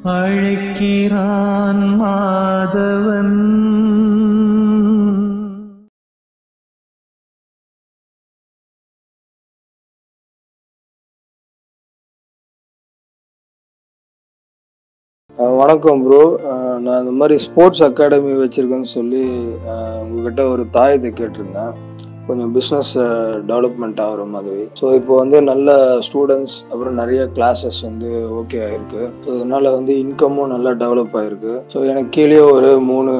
அழைக்கிறான் மாதவன் அஹ் வணக்கம் ப்ரோ நான் இந்த மாதிரி ஸ்போர்ட்ஸ் அகாடமி வச்சுருக்கேன்னு சொல்லி அஹ் உங்ககிட்ட ஒரு தாயத்தை கேட்டிருந்தேன் கொஞ்சம் பிஸ்னஸ் டெவலப்மெண்ட் ஆகிற மாதிரி ஸோ இப்போ வந்து நல்ல ஸ்டூடெண்ட்ஸ் அப்புறம் நிறைய கிளாஸஸ் வந்து ஓகே ஆயிருக்கு ஸோ இதனால் வந்து இன்கமும் நல்லா டெவலப் ஆயிருக்கு ஸோ எனக்கு கீழே ஒரு மூணு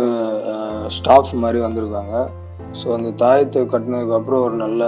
ஸ்டாஃப் மாதிரி வந்திருக்காங்க ஸோ அந்த தாயத்தை கட்டினதுக்கப்புறம் ஒரு நல்ல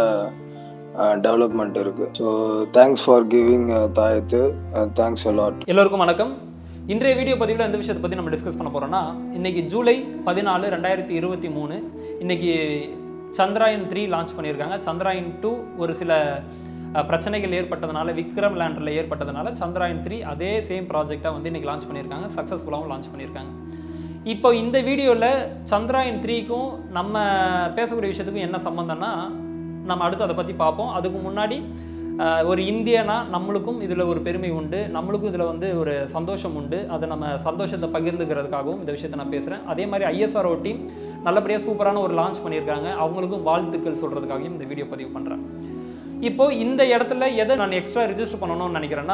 டெவலப்மெண்ட் இருக்குது ஸோ தேங்க்ஸ் ஃபார் கிவிங் தாயத்து தேங்க்ஸ் அலாட் எல்லோருக்கும் வணக்கம் இன்றைய வீடியோ பதிவில் எந்த விஷயத்தை பற்றி நம்ம டிஸ்கஸ் பண்ண போகிறோம்னா இன்னைக்கு ஜூலை பதினாலு ரெண்டாயிரத்தி இருபத்தி மூணு இன்னைக்கு சந்திராயன் த்ரீ லான்ச் பண்ணியிருக்காங்க சந்திராயன் டூ ஒரு சில அஹ், பிரச்சனைகள் ஏற்பட்டதுனால விக்ரம் லேண்டரில் ஏற்பட்டதுனால சந்திராயன் த்ரீ அதே சேம் ப்ராஜெக்டாக வந்து இன்னைக்கு லான்ச் பண்ணியிருக்காங்க சக்ஸஸ்ஃபுல்லாகவும் லான்ச் பண்ணியிருக்காங்க இப்போ இந்த வீடியோவில் சந்திராயன் த்ரீக்கும் நம்ம பேசக்கூடிய விஷயத்துக்கும் என்ன சம்மந்தம்னா நம்ம அடுத்து அதை பற்றி பார்ப்போம் அதுக்கு முன்னாடி ஆஹ், ஒரு இந்தியனா நம்மளுக்கும் இதில் ஒரு பெருமை உண்டு நம்மளுக்கும் இதில் வந்து ஒரு சந்தோஷம் உண்டு அதை நம்ம சந்தோஷத்தை பகிர்ந்துக்கிறதுக்காகவும் இந்த விஷயத்தை நான் பேசுகிறேன் அதே மாதிரி ஐஎஸ்ஆர்ஓ டீம் நல்லபடியாக சூப்பரான ஒரு லான்ச் பண்ணியிருக்காங்க அவங்களுக்கும் வாழ்த்துக்கள் சொல்கிறதுக்காகவும் இந்த வீடியோ பதிவு பண்ணுறேன் இப்போ இந்த இடத்துல எதை நான் எக்ஸ்ட்ரா ரிஜிஸ்டர் பண்ணணும்னு நினைக்கிறேன்னா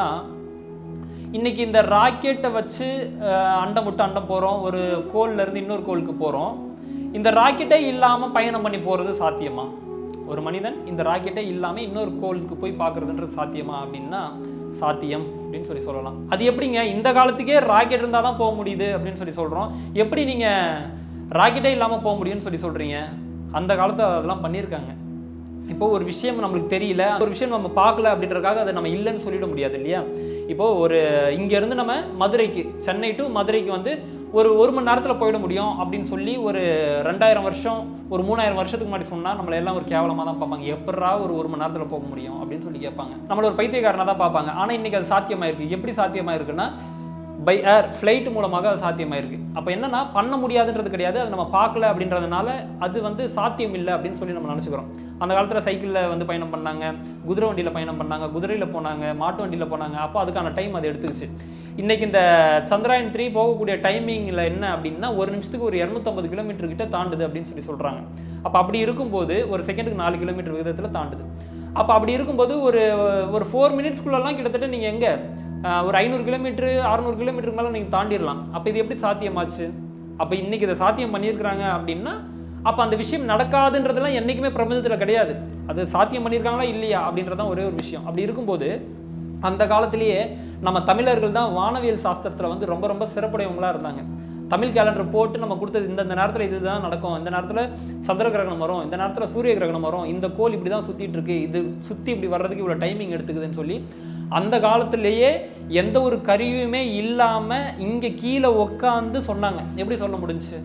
இன்னைக்கு இந்த ராக்கெட்டை வச்சு அஹ், அண்டம் விட்டு அண்டம் போகிறோம் ஒரு கோல்ல இருந்து இன்னொரு கோளுக்கு போகிறோம் இந்த ராக்கெட்டே இல்லாமல் பயணம் பண்ணி போகிறது சாத்தியமா ஒரு மனிதன் இந்த ராக்கெட்டே இல்லாமல் இன்னொரு கோளுக்கு போய் பார்க்குறதுன்றது சாத்தியமா அப்படின்னா சாத்தியம் அப்படின்னு சொல்லி சொல்லலாம் அது எப்படிங்க இந்த காலத்துக்கே ராக்கெட் இருந்தால் தான் போக முடியுது அப்படின்னு சொல்லி சொல்கிறோம் எப்படி நீங்கள் ராக்கெட்டே இல்லாமல் போக முடியும்னு சொல்லி சொல்கிறீங்க அந்த காலத்தில் அதெல்லாம் பண்ணியிருக்காங்க இப்போ ஒரு விஷயம் நம்மளுக்கு தெரியல ஒரு விஷயம் நம்ம பார்க்கல அப்படின்றதுக்காக அதை நம்ம இல்லைன்னு சொல்லிட முடியாது இல்லையா இப்போ ஒரு இங்கேருந்து நம்ம மதுரைக்கு சென்னை டு மதுரைக்கு வந்து ஒரு ஒரு மணி நேரத்தில் போயிட முடியும் அப்படின்னு சொல்லி ஒரு ரெண்டாயிரம் வருஷம் ஒரு மூணாயிரம் வருஷத்துக்கு முன்னாடி சொன்னால் நம்மளை எல்லாம் ஒரு கேவலமாக தான் பார்ப்பாங்க எப்படா ஒரு ஒரு மணி நேரத்தில் போக முடியும் அப்படின்னு சொல்லி கேட்பாங்க நம்மள ஒரு பைத்தியக்காரனாக தான் பார்ப்பாங்க ஆனால் இன்னைக்கு அது சாத்தியமாயிருக்கு எப்படி சாத்தியமாயிருக்குன்னா பை ஏர் ஃப்ளைட் மூலமாக அது சாத்தியமாயிருக்கு அப்போ என்னன்னா பண்ண முடியாதுன்றது கிடையாது அது நம்ம பார்க்கல அப்படின்றதுனால அது வந்து சாத்தியம் இல்லை அப்படின்னு சொல்லி நம்ம நினச்சிக்கிறோம் அந்த காலத்தில் சைக்கிளில் வந்து பயணம் பண்ணாங்க குதிரை வண்டியில் பயணம் பண்ணாங்க குதிரையில் போனாங்க மாட்டு வண்டியில் போனாங்க அப்போ அதுக்கான டைம் அது எடுத்துக்கிச்சு இன்னைக்கு இந்த சந்திராயன் த்ரீ போகக்கூடிய டைமிங்கில் என்ன அப்படின்னா ஒரு நிமிஷத்துக்கு ஒரு இரநூத்தம்பது கிலோமீட்டர் கிட்ட தாண்டுது அப்படின்னு சொல்லி சொல்கிறாங்க அப்போ அப்படி இருக்கும்போது ஒரு செகண்டுக்கு நாலு கிலோமீட்டர் விகிதத்தில் தாண்டுது அப்போ அப்படி இருக்கும்போது ஒரு ஒரு ஃபோர் மினிட்ஸ்குள்ளெல்லாம் கிட்டத்தட்ட நீங்கள் எங்கே ஆஹ் ஒரு ஐநூறு கிலோமீட்டர் அறநூறு கிலோமீட்டருக்கு மேலே நீங்கள் தாண்டிடலாம் அப்போ இது எப்படி சாத்தியமாச்சு அப்போ இன்னைக்கு இதை சாத்தியம் பண்ணியிருக்கிறாங்க அப்படின்னா அப்போ அந்த விஷயம் நடக்காதுன்றதெல்லாம் என்றைக்குமே பிரபஞ்சத்தில் கிடையாது அது சாத்தியம் பண்ணியிருக்காங்களா இல்லையா அப்படின்றதான் ஒரே ஒரு விஷயம் அப்படி இருக்கும்போது அந்த காலத்திலேயே நம்ம தமிழர்கள் தான் வானவியல் சாஸ்திரத்தில் வந்து ரொம்ப ரொம்ப சிறப்புடையவங்களா இருந்தாங்க தமிழ் கேலண்டர் போட்டு நம்ம கொடுத்தது இந்த இந்த நேரத்தில் இதுதான் நடக்கும் இந்த நேரத்தில் சந்திர கிரகணம் வரும் இந்த நேரத்தில் சூரிய கிரகணம் வரும் இந்த கோள் இப்படி தான் சுற்றிட்டு இருக்கு இது சுற்றி இப்படி வர்றதுக்கு இவ்வளோ டைமிங் எடுத்துக்குதுன்னு சொல்லி அந்த காலத்திலேயே எந்த ஒரு கருவியுமே இல்லாமல் இங்கே கீழே உட்காந்து சொன்னாங்க எப்படி சொல்ல முடிஞ்சுச்சு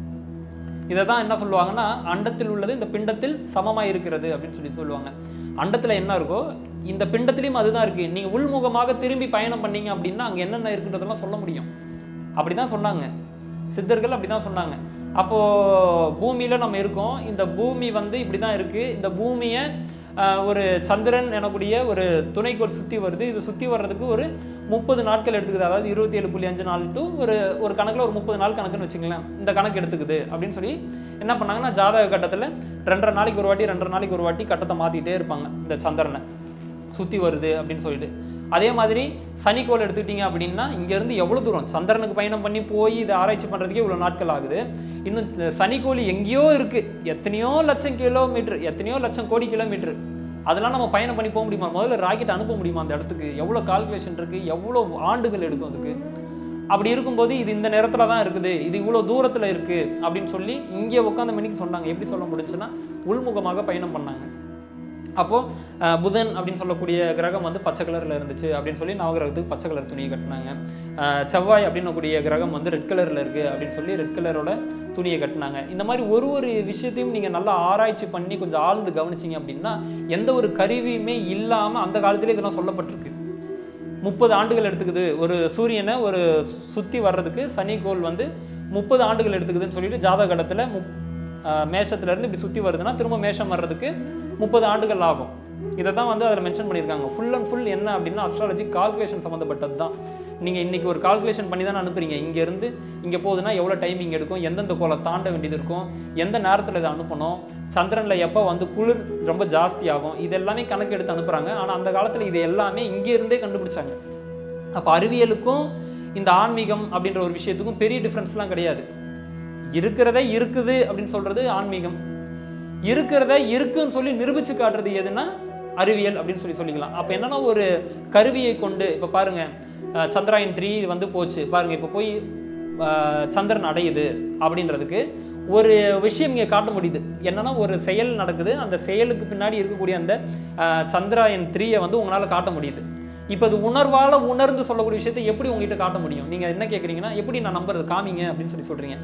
இதை தான் என்ன சொல்லுவாங்கன்னா அண்டத்தில் உள்ளது இந்த பிண்டத்தில் சமமாக இருக்கிறது அப்படின்னு சொல்லி சொல்லுவாங்க அண்டத்தில் என்ன இருக்கோ இந்த பிண்டத்திலையும் அதுதான் இருக்குது நீங்கள் உள்முகமாக திரும்பி பயணம் பண்ணீங்க அப்படின்னா அங்கே என்னென்ன இருக்குன்றதெல்லாம் சொல்ல முடியும் அப்படி தான் சொன்னாங்க சித்தர்கள் அப்படி தான் சொன்னாங்க அப்போது பூமியில் நம்ம இருக்கோம் இந்த பூமி வந்து இப்படி தான் இருக்குது இந்த பூமியை ஆஹ், ஒரு சந்திரன் எனக்கூடிய ஒரு துணைக்கோள் சுற்றி வருது இது சுற்றி வர்றதுக்கு ஒரு முப்பது நாட்கள் எடுத்துக்குது அதாவது இருபத்தி ஏழு புள்ளி அஞ்சு நாள் டு ஒரு ஒரு கணக்கில் ஒரு முப்பது நாள் கணக்குன்னு வச்சுங்களேன் இந்த கணக்கு எடுத்துக்குது அப்படின்னு சொல்லி என்ன பண்ணாங்கன்னா ஜாதக கட்டத்தில் ரெண்டரை நாளைக்கு ஒரு வாட்டி ரெண்டரை நாளைக்கு ஒரு வாட்டி கட்டத்தை மாற்றிட்டே இருப்பாங்க இந்த சந்திரனை சுற்றி வருது அப்படின்னு சொல்லிட்டு அதே மாதிரி சனிக்கோள் எடுத்துக்கிட்டீங்க அப்படின்னா இங்கேருந்து எவ்வளோ தூரம் சந்திரனுக்கு பயணம் பண்ணி போய் இதை ஆராய்ச்சி பண்ணுறதுக்கே இவ்வளோ நாட்கள் ஆகுது இன்னும் இந்த சனிக்கோள் எங்கேயோ இருக்குது எத்தனையோ லட்சம் கிலோமீட்டர் எத்தனையோ லட்சம் கோடி கிலோமீட்டர் அதெல்லாம் நம்ம பயணம் பண்ணி போக முடியுமா முதல்ல ராக்கெட் அனுப்ப முடியுமா அந்த இடத்துக்கு எவ்வளோ கால்குலேஷன் இருக்குது எவ்வளோ ஆண்டுகள் எடுக்கும் அதுக்கு அப்படி இருக்கும்போது இது இந்த நேரத்தில் தான் இருக்குது இது இவ்வளோ தூரத்தில் இருக்குது அப்படின்னு சொல்லி இங்கே உட்காந்த மணிக்கு சொன்னாங்க எப்படி சொல்ல முடிஞ்சுன்னா உள்முகமாக பயணம் பண்ணாங்க அப்போது புதன் அப்படின்னு சொல்லக்கூடிய கிரகம் வந்து பச்சை கலரில் இருந்துச்சு அப்படின்னு சொல்லி நவகிரகத்துக்கு பச்சை கலர் துணியை கட்டினாங்க அஹ் செவ்வாய் அப்படின்னக்கூடிய கிரகம் வந்து ரெட் கலரில் இருக்குது அப்படின்னு சொல்லி ரெட் கலரோட துணியை கட்டினாங்க இந்த மாதிரி ஒரு ஒரு விஷயத்தையும் நீங்கள் நல்லா ஆராய்ச்சி பண்ணி கொஞ்சம் ஆழ்ந்து கவனிச்சிங்க அப்படின்னா எந்த ஒரு கருவியுமே இல்லாமல் அந்த காலத்திலே இதெல்லாம் சொல்லப்பட்டிருக்கு முப்பது ஆண்டுகள் எடுத்துக்குது ஒரு சூரியனை ஒரு சுற்றி வர்றதுக்கு சனிக்கோள் வந்து முப்பது ஆண்டுகள் எடுத்துக்குதுன்னு சொல்லிட்டு ஜாதக கடத்தில் முப் ஆஹ் மேஷத்துல இருந்து இப்படி சுற்றி வருதுன்னா திரும்ப மேஷம் வர்றதுக்கு முப்பது ஆண்டுகள் ஆகும் இதை தான் வந்து அதில் மென்ஷன் பண்ணியிருக்காங்க ஃபுல் அண்ட் ஃபுல் என்ன அப்படின்னா அஸ்ட்ராலஜி கால்குலேஷன் சம்மந்தப்பட்டது தான் நீங்கள் இன்றைக்கி ஒரு கால்குலேஷன் பண்ணி தானே அனுப்புறீங்க இங்கேருந்து இங்கே போகுதுன்னா எவ்வளோ டைமிங் எடுக்கும் எந்தெந்த கோலை தாண்ட வேண்டியது இருக்கும் எந்த நேரத்தில் இதை அனுப்பணும் சந்திரனில் எப்போ வந்து குளிர் ரொம்ப ஜாஸ்தி ஆகும் இது எல்லாமே கணக்கு எடுத்து அனுப்புகிறாங்க ஆனால் அந்த காலத்தில் இது எல்லாமே இங்கேருந்தே கண்டுபிடிச்சாங்க அப்போ அறிவியலுக்கும் இந்த ஆன்மீகம் அப்படின்ற ஒரு விஷயத்துக்கும் பெரிய டிஃப்ரென்ஸ்லாம் கிடையாது இருக்கிறத இருக்குது அப்படின்னு சொல்கிறது ஆன்மீகம் இருக்கிறத இருக்குன்னு சொல்லி நிரூபிச்சு காட்டுறது எதுனா அறிவியல் அப்படின்னு சொல்லி சொல்லிக்கலாம் அப்போ என்னன்னா ஒரு கருவியை கொண்டு இப்போ பாருங்க அஹ், சந்திராயன் த்ரீ வந்து போச்சு பாருங்க இப்போ போய் அஹ், சந்திரன் அடையுது அப்படின்றதுக்கு ஒரு விஷயம் இங்கே காட்ட முடியுது என்னன்னா ஒரு செயல் நடக்குது அந்த செயலுக்கு பின்னாடி இருக்கக்கூடிய அந்த அஹ், சந்திராயன் த்ரீயை வந்து உங்களால் காட்ட முடியுது இப்போ இது உணர்வால உணர்ந்து சொல்லக்கூடிய விஷயத்தை எப்படி உங்ககிட்ட காட்ட முடியும் நீங்கள் என்ன கேட்குறீங்கன்னா எப்படி நான் நம்புறது காமிங்க அப்படின்னு சொல்லி சொல்கிறீங்க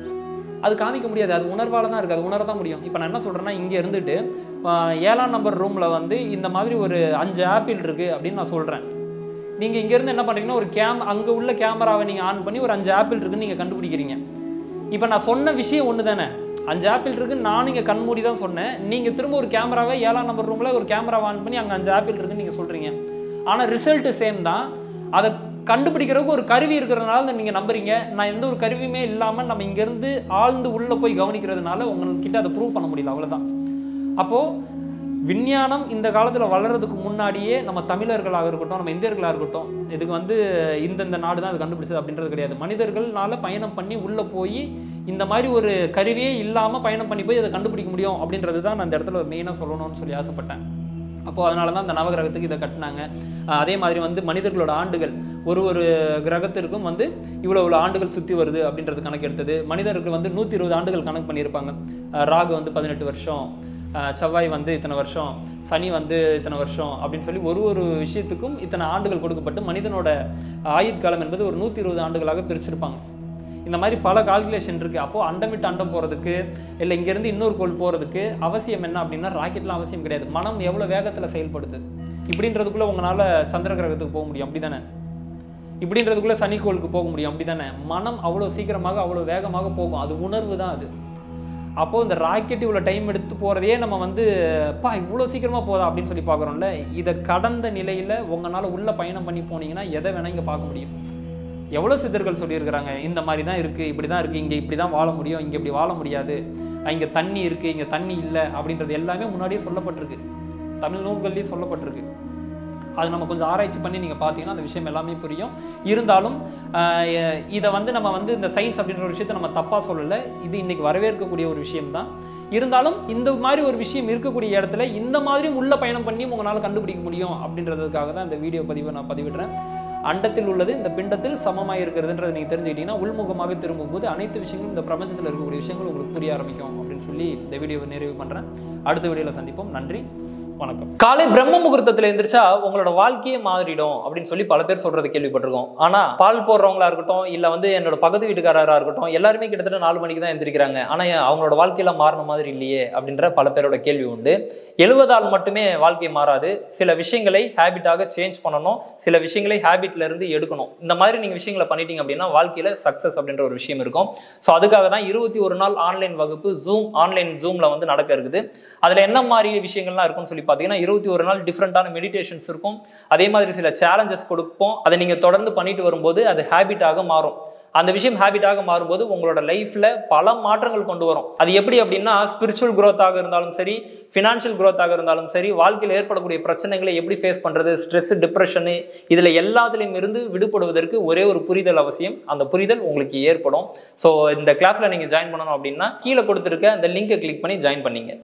அது காமிக்க முடியாது அது உணர்வால தான் இருக்குது அது உணர தான் முடியும் இப்போ நான் என்ன சொல்கிறேன்னா இங்கே இருந்துட்டு ஆஹ், ஏழாம் நம்பர் ரூமில் வந்து இந்த மாதிரி ஒரு அஞ்சு ஆப்பிள் இருக்குது அப்படின்னு நான் சொல்கிறேன் நீங்கள் இங்கேருந்து என்ன பண்ணுறீங்கன்னா ஒரு கேம் அங்கே உள்ள கேமராவை நீங்கள் ஆன் பண்ணி ஒரு அஞ்சு ஆப்பிள் இருக்குன்னு நீங்கள் கண்டுபிடிக்கிறீங்க இப்போ நான் சொன்ன விஷயம் ஒன்று தானே அஞ்சு ஆப்பிள் இருக்குன்னு நானும் இங்கே கண்மூடி தான் சொன்னேன் நீங்கள் திரும்ப ஒரு கேமராவை ஏழாம் நம்பர் ரூமில் ஒரு கேமராவை ஆன் பண்ணி அங்கே அஞ்சு ஆப்பிள் இருக்குன்னு நீங்கள் சொல்கிறீங்க ஆனால் ரிசல்ட்டு சேம் தான் அதை கண்டுபிடிக்கிறதுக்கு ஒரு கருவி இருக்கிறதுனால நீங்கள் நம்புறீங்க நான் எந்த ஒரு கருவியுமே இல்லாமல் நம்ம இங்கேருந்து ஆழ்ந்து உள்ளே போய் கவனிக்கிறதுனால உங்ககிட்ட அதை ப்ரூவ் பண்ண முடியல அவ்வளவுதான் அப்போது விஞ்ஞானம் இந்த காலத்தில் வளர்றதுக்கு முன்னாடியே நம்ம தமிழர்களாக இருக்கட்டும் நம்ம இந்தியர்களாக இருக்கட்டும் இதுக்கு வந்து இந்தந்த நாடு தான் அது கண்டுபிடிச்சது அப்படின்றது கிடையாது மனிதர்கள்னால பயணம் பண்ணி உள்ளே போய் இந்த மாதிரி ஒரு கருவியே இல்லாமல் பயணம் பண்ணி போய் அதை கண்டுபிடிக்க முடியும் அப்படின்றது தான் நான் இந்த இடத்துல மெயினாக சொல்லணும்னு சொல்லி ஆசைப்பட்டேன் அப்போது அதனால தான் அந்த நவகிரகத்துக்கு இதை கட்டினாங்க அஹ் அதே மாதிரி வந்து மனிதர்களோட ஆண்டுகள் ஒரு ஒரு கிரகத்திற்கும் வந்து இவ்வளோ இவ்வளோ ஆண்டுகள் சுற்றி வருது அப்படின்றது கணக்கு எடுத்தது மனிதர்கள் வந்து நூற்றி இருபது ஆண்டுகள் கணக்கு பண்ணியிருப்பாங்க அஹ் ராகு வந்து பதினெட்டு வருஷம் அஹ் செவ்வாய் வந்து இத்தனை வருஷம் சனி வந்து இத்தனை வருஷம் அப்படின்னு சொல்லி ஒரு ஒரு விஷயத்துக்கும் இத்தனை ஆண்டுகள் கொடுக்கப்பட்டு மனிதனோட ஆயுட்காலம் என்பது ஒரு நூற்றி இருபது ஆண்டுகளாக பிரிச்சிருப்பாங்க இந்த மாதிரி பல கால்குலேஷன் இருக்குது அப்போது அண்டம் விட்டு அண்டம் போகிறதுக்கு இல்லை இங்கேருந்து இன்னொரு கோள் போகிறதுக்கு அவசியம் என்ன அப்படின்னா ராக்கெட்லாம் அவசியம் கிடையாது மனம் எவ்வளோ வேகத்தில் செயல்படுது இப்படின்றதுக்குள்ளே உங்களால் சந்திர கிரகத்துக்கு போக முடியும் அப்படி தானே இப்படின்றதுக்குள்ளே சனிக்கோளுக்கு போக முடியும் அப்படி தானே மனம் அவ்வளோ சீக்கிரமாக அவ்வளோ வேகமாக போகும் அது உணர்வு தான் அது அப்போது இந்த ராக்கெட் இவ்வளோ டைம் எடுத்து போகிறதையே நம்ம வந்து பா இவ்வளோ சீக்கிரமாக போதா அப்படின்னு சொல்லி பார்க்குறோம்ல இதை கடந்த நிலையில் உங்களால் உள்ளே பயணம் பண்ணி போனீங்கன்னா எதை வேணால் இங்கே பார்க்க முடியும் எவ்வளோ சித்தர்கள் சொல்லியிருக்கிறாங்க இந்த மாதிரி தான் இருக்குது இப்படி தான் இருக்குது இங்கே இப்படி தான் வாழ முடியும் இங்கே இப்படி வாழ முடியாது இங்கே தண்ணி இருக்குது இங்கே தண்ணி இல்லை அப்படின்றது எல்லாமே முன்னாடியே சொல்லப்பட்டிருக்கு தமிழ் நூல்கள்லேயும் சொல்லப்பட்டிருக்கு அது நம்ம கொஞ்சம் ஆராய்ச்சி பண்ணி நீங்கள் பார்த்தீங்கன்னா அந்த விஷயம் எல்லாமே புரியும் இருந்தாலும் ஆஹ் எ- இதை வந்து நம்ம வந்து இந்த சயின்ஸ் அப்படின்ற ஒரு விஷயத்தை நம்ம தப்பாக சொல்லலை இது இன்னைக்கு வரவேற்கக்கூடிய ஒரு விஷயம்தான் இருந்தாலும் இந்த மாதிரி ஒரு விஷயம் இருக்கக்கூடிய இடத்துல இந்த மாதிரி உள்ள பயணம் பண்ணி உங்களால் கண்டுபிடிக்க முடியும் அப்படின்றதுக்காக தான் இந்த வீடியோ பதிவை நான் பதிவிடுறேன் அண்டத்தில் உள்ளது இந்த பிண்டத்தில் சமமாக இருக்கிறதுன்றதை நீங்கள் தெரிஞ்சுக்கிட்டீங்கன்னா உள்முகமாக திரும்பும்போது அனைத்து விஷயங்களும் இந்த பிரபஞ்சத்தில் இருக்கக்கூடிய விஷயங்கள் உங்களுக்கு புரிய ஆரம்பிக்கும் அப்படின்னு சொல்லி இந்த வீடியோவை நிறைவு பண்ணுறேன் அடுத்த வீடியோவில் சந்திப்போம் நன்றி வணக்கம் காலை பிரம்ம முகூர்த்தத்துல எந்திரிச்சா உங்களோட வாழ்க்கையே மாறிடும் அப்படின்னு சொல்லி பல பேர் சொல்றது கேள்விப்பட்டிருக்கோம் ஆனா பால் போடுறவங்களா இருக்கட்டும் இல்ல வந்து என்னோட பக்கத்து வீட்டுக்காரரா இருக்கட்டும் எல்லாருமே கிட்டத்தட்ட நாலு மணிக்கு தான் எந்திரிக்கிறாங்க ஆனா ஏன் அவங்களோட வாழ்க்கையில மாறின மாதிரி இல்லையே அப்படின்ற பல பேரோட கேள்வி உண்டு எழுவதால் மட்டுமே வாழ்க்கை மாறாது சில விஷயங்களை ஹேபிட்டாக சேஞ்ச் பண்ணணும் சில விஷயங்களை ஹேபிட்ல இருந்து எடுக்கணும் இந்த மாதிரி நீங்க விஷயங்களை பண்ணிட்டீங்க அப்படின்னா வாழ்க்கையில சக்சஸ் அப்படின்ற ஒரு விஷயம் இருக்கும் ஸோ அதுக்காக தான் இருபத்தி ஒரு நாள் ஆன்லைன் வகுப்பு ஜூம் ஆன்லைன் ஜூம்ல வந்து நடக்க இருக்குது அதுல என்ன மாதிரி விஷயங்கள்லாம் இருக்கும்னு சொல்லி பார்த்தீங்கன்னா இருபத்தி ஒரு நாள் டிஃப்ரெண்டான மெடிடேஷன்ஸ் இருக்கும் அதே மாதிரி சில சேலஞ்சஸ் கொடுப்போம் அதை நீங்க தொடர்ந்து பண்ணிட்டு வரும்போது அது ஹேபிட்டாக மாறும் அந்த விஷயம் ஹேபிட்டாக மாறும்போது உங்களோட லைஃப்ல பல மாற்றங்கள் கொண்டு வரும் அது எப்படி அப்படின்னா ஸ்பிரிச்சுவல் growth-ஆக இருந்தாலும் சரி ஃபினான்ஷியல் growth-ஆக இருந்தாலும் சரி வாழ்க்கையில் ஏற்படக்கூடிய பிரச்சனைகளை எப்படி ஃபேஸ் பண்றது ஸ்ட்ரெஸ் டிப்ரெஷனு இதுல எல்லாத்துலேயும் இருந்து விடுபடுவதற்கு ஒரே ஒரு புரிதல் அவசியம் அந்த புரிதல் உங்களுக்கு ஏற்படும் ஸோ இந்த கிளாஸ்ல நீங்க ஜாயின் பண்ணணும் அப்படின்னா கீழே கொடுத்துருக்க அந்த லிங்கை கிளிக் பண்ணி ஜாயின் பண்ணீங்க